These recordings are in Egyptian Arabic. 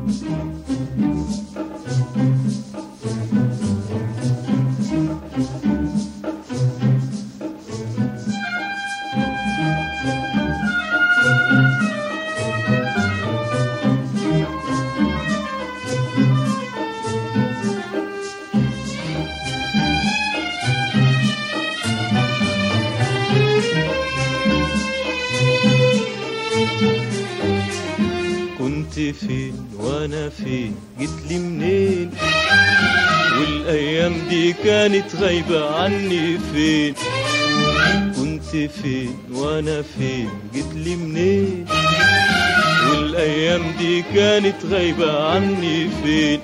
كنت فين وانا فين جيت لي منين والايام دي كانت غايبة عني فين كنت فين وانا فين جيت لي منين والايام دي كانت غايبة عني فين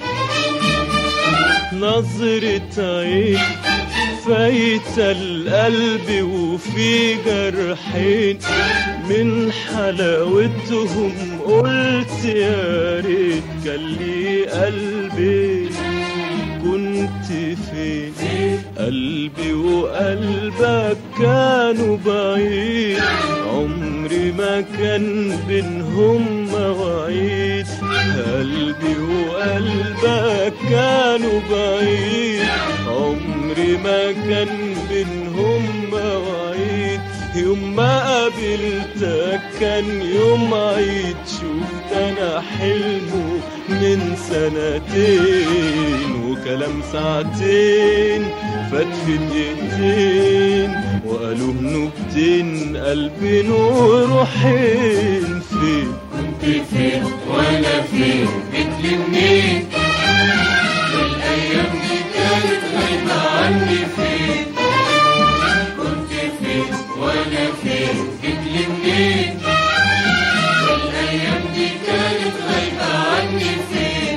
نظرة عين فايت القلب وفي جرحين من حلاوتهم قلت يا ريت كان لي قلبي كنت فين قلبي وقلبك كانوا بعيد عمري ما كان بينهم مواعيد قلبي وقلبك كانوا بعيد عمري ما كان بينهم مواعيد يوم ما قابلتك كان يوم عيد شفت انا حلمه من سنتين وكلام ساعتين فات في دقيقتين وقالوا نكتين قلبي وروحين فين كنت فين وانا فين جيت منين والايام دي كانت غايبة عني فين كنت فين وانا فين جيت منين والايام دي كانت غايبة عني فين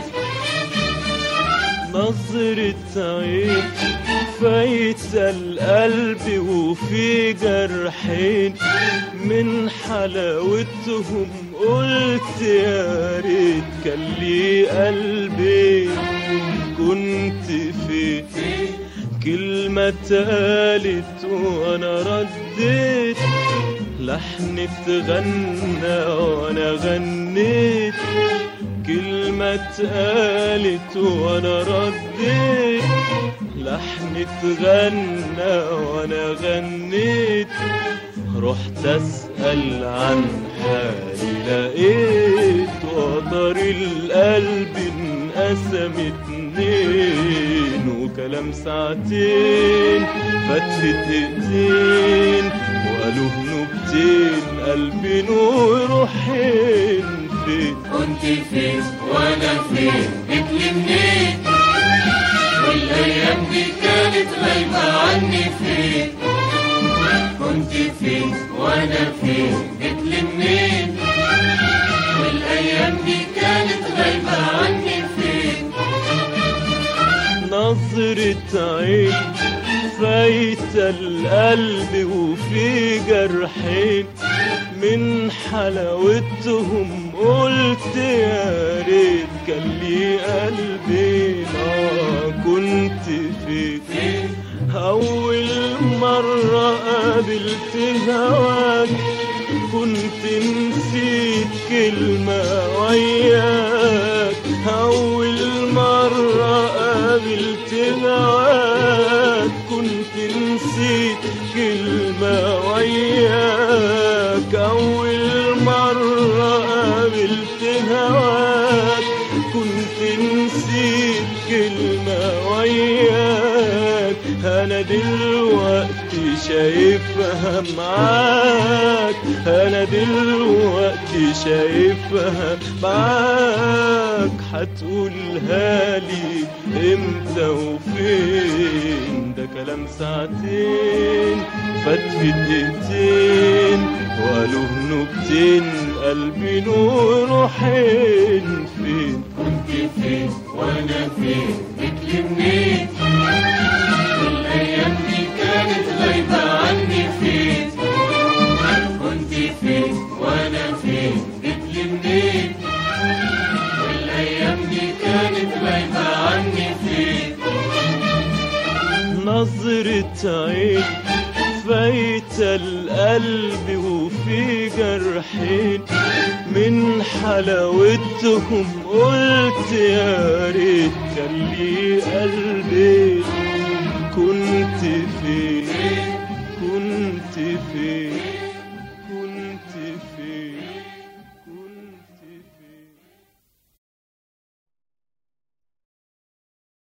نظرة عين فايت القلب وفي جرحين من حلاوتهم قلت يا ريت كان لي قلبي كنت فين كلمة اتقالت وانا رديت لحن اتغنى وانا غنيت كلمة اتقالت وانا رديت لحن اتغنى وانا غنيت رحت اسأل عن حالي لقيت وتر القلب انقسم اتنين وكلام ساعتين فات في دقيقتين وقالوا نكتين قلبي وروحين فين كنت فين وانا فين جيت منين والايام دي كانت غايبة عني فين كنت فين وانا فين جيت منين والايام دي كانت غايبة عني فين نظرة عين فايت القلب وفي جرحين من حلاوتهم قلت يا ريت كان لي قلبي آه كنت فين أول مرة قابلت هواك كنت نسيت كلمة وياك أول مرة قابلت هواك كنت نسيت كلمة وياك أول مرة قابلت هواك كنت نسيت كلمة وياك أنا دلوقتي شايفها معاك أنا دلوقتي شايفها معاك هتقولها لي امتى وفين ده كلام ساعتين فات في دقيقتين وقالوا نكتين قلبي وروحين فين كنت فين وانا فين جيت منين والايام دي كانت غايبة عني فين كنت فين وانا فين جيت منين والايام دي كانت غايبة عني فين نظرة عين فايت القلب وفي جرحين من حلاوتهم قلت يا ريت كان لي قلبي كنت فين كنت فين